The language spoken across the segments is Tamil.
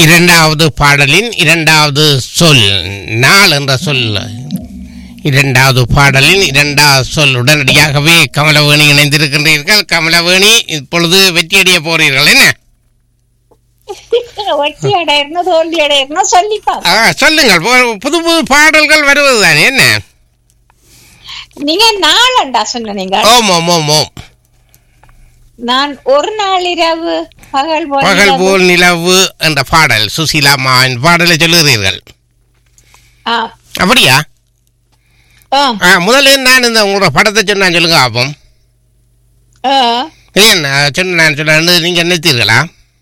இரண்டாவது பாடலின் இரண்டாவது சொல் நாள் என்ற சொல் இரண்டாவது பாடலின் இரண்டாவது சொல் உடனடியாகவே கமலவேணி இணைந்திருக்கின்றீர்கள் கமலவேணி இப்பொழுது வெற்றியடைய போறீர்கள் என்ன ஒட்டி அடையணும் தோல்வி அடையணும் சொல்லிப்பாங்க ஆ, சொல்லுங்கள் பு- புது புது பாடல்கள் வருவதுதானே என்ன நீங்க நாளண்டா சொன்னீங்க ஓம் ஓம் ஓம் ஓம் நான் ஒரு நாள் இரவு பகல் போல் பகல் இரவு. போல் நிலவு என்ற பாடல் சுசீலா அம்மாவின் பாடலை சொல்லுகிறீர்கள் ஆ, அப்படியா ஆ, ஆ, முதல்ல நான் இந்த உங்களோட படத்தை சொன்னா சொல்லுங்க ஆப்போம் ஆ. ஏன் நான் சொன்ன நான் சொன்ன நீங்க நினைத்தீர்களா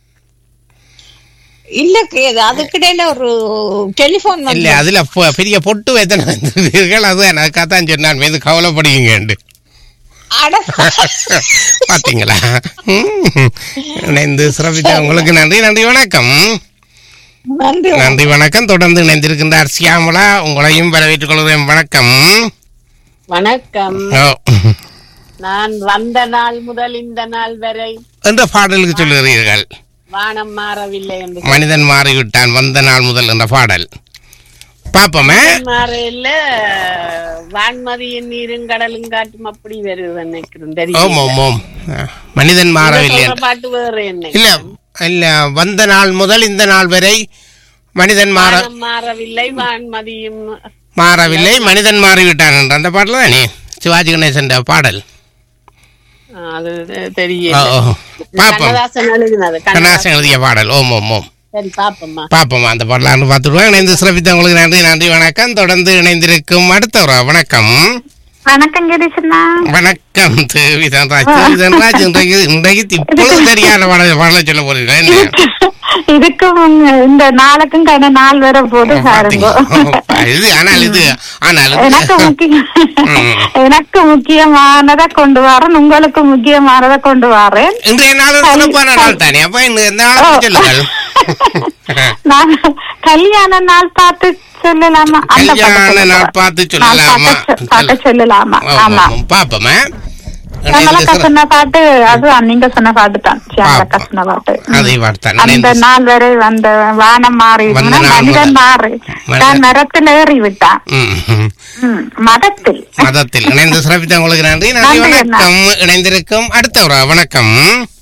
இல்ல கேது அதுக்கிடையில ஒரு டெலிபோன் இல்ல வந்து அதுல பொ- பெரிய பொட்டு எத்தனை வந்திருக்கீர்கள் அது எனக்காக தான் சொன்னான் மீது கவலைப்படுவீங்கண்டு அட பாத்தீங்களா ம். இணைந்து சிறப்பித்த உங்களுக்கு நன்றி நன்றி வணக்கம் நன்றி நன்றி வணக்கம் தொடர்ந்து இணைந்திருக்கின்றார் சியாமலா உங்களையும் வரவேற்றுக் கொள்கிறேன் வணக்கம் வணக்கம் ஓ. நான் வந்த நாள் முதல் இந்த நாள் வரை என்ற பாடலுக்கு சொல்லுகிறீர்கள் வானம் மாறவில்லை என்று மனிதன் மாறிவிட்டான் வந்த நாள் முதல் என்ற பாடல் பாப்போமே மாறையில வான்மதியின் நீரும் கடலும் காட்டும் அப்படி வருது நினைக்கிறேன் ஓம் தெரியும் ஓம் ஓம் ஆ, மனிதன் மாறவில்லை சொல்ற பாட்டு வேற என்ன இல்ல இல்ல வந்த நாள் முதல் இந்த நாள் வரை மனிதன் மாற வானம் மாறவில்லை வான்மதியும் மாறவில்லை மனிதன் மாறிவிட்டான் என்ற அந்த பாடல் தானே சிவாஜி கணேசன் பாடல் ஆ, அது தெரியல ஓ, ஓ. பாப்போம் கண்ணதாசன் எழுதினது கண்ணதாசன். கண்ணாசன் எழுதிய பாடல் ஓம் ஓம் ஓம் சரி பாப்போம்மா பாப்போம் அந்த பாடலான்னு பார்த்துடுவோம் இணைந்து சிறப்பித்தவங்களுக்கு நன்றி நன்றி வணக்கம் தொடர்ந்து இணைந்திருக்கும் அடுத்தவரா வணக்கம் வணக்கம் கிரிசண்ணா வணக்கம் தேவிதன்ராஜ் தேவிதன்ராஜ் இன்றைக்கு இன்றைக்கு இப்பொழுது சரியான பாடல் பாடலை சொல்ல போறீங்களா என்ன இதுக்கும் இந்த நாளுக்கும் கன நாள் வர போது பாருங்க பாத்தீங்களா? இது ஆனால் இது ஆனால் எனக்கு இது முக்கியம் ம். எனக்கு முக்கியமானதை கொண்டு வரேன் உங்களுக்கு முக்கியமானதை கொண்டு வரேன் இன்றைய நாள் சிறப்பான நாள் தானே அப்ப இந்த இந்த நாளை பத்தி சொல்லுங்கள் நான் கல்யாண நாள் பார்த்து சொல்லலாமா அந்த கல்யாண பாட்டை நாள் பார்த்து நாள் சொல்லலாமா பார்த்து சொ- பார்த்து சொல்லலாமா ஆமா பாப்போமே நம்மளக்க சொன்ன பாட்டு அதுதான் நீங்க சொன்ன பாட்டு தான் சியாமலக்கா பாப்போம். சொன்ன பாட்டு அதை வார்த்தான் அந்த இணைந்து நாள் வரை வந்த வானம் மாறி வந்த நாள் மனிதன் முதல். மாறி மனிதன். தான் மரத்தில் ஏறி விட்டான் ம், ம். ம், மதத்தில் மதத்தில் இணைந்து சிறப்பித்த உங்களுக்கு நன்றி நன்றி நன்றி, வணக்கம் இணைந்திருக்கும் அடுத்தவரா வணக்கம்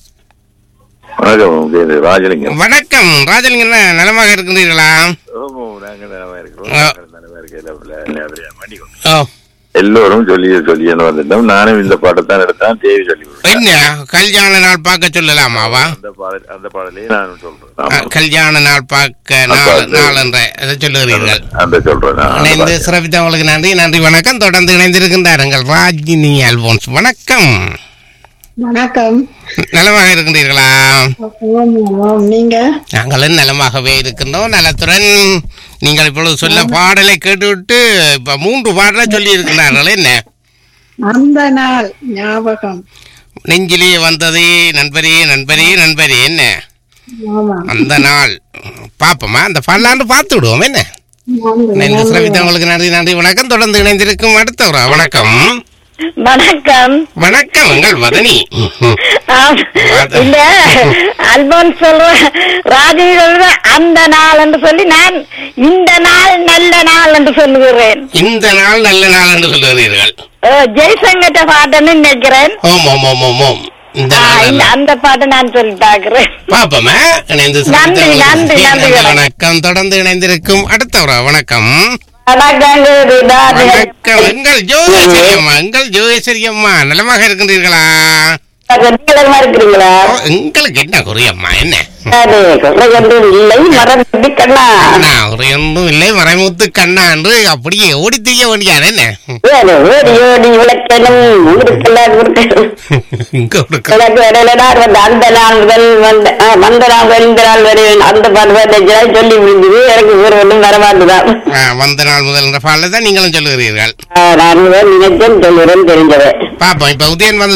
வணக்கம் இது ராஜலிங்கம் வணக்கம் ராஜலிங்கம் என்ன நலமாக இருக்கின்றீர்களா ஓமோ, நாங்க நலமா இருக்கிறோம். ஆ. நாங்க நலமா இருக்கையில பிள்ளை எல்லாரையும் மாட்டிக்கொண்டோம். ஓ எல்லோரும் சொல்லி சொல்லி வந்துட்டோம் நானும் இந்த பாட்டத்தான் எடுத்தான் தேவி சொல்லி கொடுத்தேன். என்ன கல்யாண நாள் பார்க்க சொல்லலாமாவா அந்த பாடல் அந்த பாடலையே நான் சொல்றேன் அஹ், ஆமா. கல்யாண நாள் பார்க்க அப்ப நாள் அது- நாள் என்ற அதை சொல்லுகிறீர்கள் அந்த சொல்றேன் நான் அந்த இணைந்து பாட்டு. சிறப்பித்தவங்களுக்கு நன்றி நன்றி வணக்கம் தொடர்ந்து இணைந்திருக்கின்றார்கள் ராஜினி அல்போன்ஸ் வணக்கம் வணக்கம் நலமாக இருக்கின்றீர்களா ஆம், ஆம். நீங்க நாங்களும் நலமாகவே இருக்கின்றோம் நலத்துடன் நீங்கள் இப்பொழுது சொல்ல பாடலை கேட்டுவிட்டு இப்ப மூன்று பாடலை சொல்லி இருக்கின்றார்கள் என்ன அந்த நாள் ஞாபகம் நெஞ்சிலே வந்ததே நண்பரே நண்பரே நண்பரே என்ன ஆமா அந்த நாள் பாப்போமா அந்த பாடலாண்டு பார்த்து விடுவோம் என்ன நன்றி, இணைந்து நன்றி. சிறப்பித்தவங்களுக்கு நன்றி நன்றி வணக்கம் தொடர்ந்து இணைந்திருக்கும் அடுத்தவரா வணக்கம் வணக்கம் வணக்கம் உங்கள் வதனி ஆம். இல்ல அல்போன் சொல்ற ராஜினி சொல்ற அந்த நாள் என்று சொல்லி நான் இந்த நாள் நல்ல நாள் என்று சொல்லுகிறேன் இந்த நாள் நல்ல நாள் என்று சொல்லுகிறீர்கள் அஹ், ஜெய்சங்கட்ட பாட்டுன்னு நினைக்கிறேன் ஓம் ஓம் ஓம் ஓம் ஓம் இந்த ஆ, நாள் இந்த- நல்ல- அந்த பாட்டு நான் சொல்லிட்டாக்குறேன் பாப்போமா இணைந்து நன்றி, சிறப்பித்தவங்களுக்கு நன்றி, நன்றி, நன்றி, வணக்கம். வணக்கம் தொடர்ந்து இணைந்திருக்கும் அடுத்தவரா வணக்கம் வணக்கம் குருதாஸ். வணக்கம் எங்கள் ஜோகேஸ்வரி அம்மா எங்கள் ஜோகேஸ்வரி அம்மா நலமாக இருக்கின்றீர்களா நீங்களமா இருக்கிறீங்களா ஓ, எங்களுக்கு என்ன குறையம்மா என்ன அது சொல்றது ஒன்றும் இல்லை மரம் கட்டி கண்ணா அண்ணா ஒரு ஒன்றும் இல்லை மறைமுத்து கண்ணா என்று அப்படியே ஓடி திரிய வேண்டியார் என்ன வேறு ஓடி ஓடி விளக்கணும் ஊருக்கெல்லாம் கொடுக்கணும் இங்க கொடுக்க எனக்கு இடையில நான் வந்து அந்த நாள் முதல் வந்த ஆ, வந்த நாள் முதல் இந்த நாள் வரை அந்த பாட்டு பாட்டு சொல்லி முடிஞ்சது எனக்கு ஒரு ஒன்றும் வரமாட்டுதான் ஆ, வந்த நாள் முதல் என்ற பாடலை தான் நீங்களும் சொல்லுகிறீர்கள் ஆ, நான் முதல் நினைச்சேன் சொல்லுறேன் தெரிஞ்சது பாப்போம் இப்ப உதயன் வந்து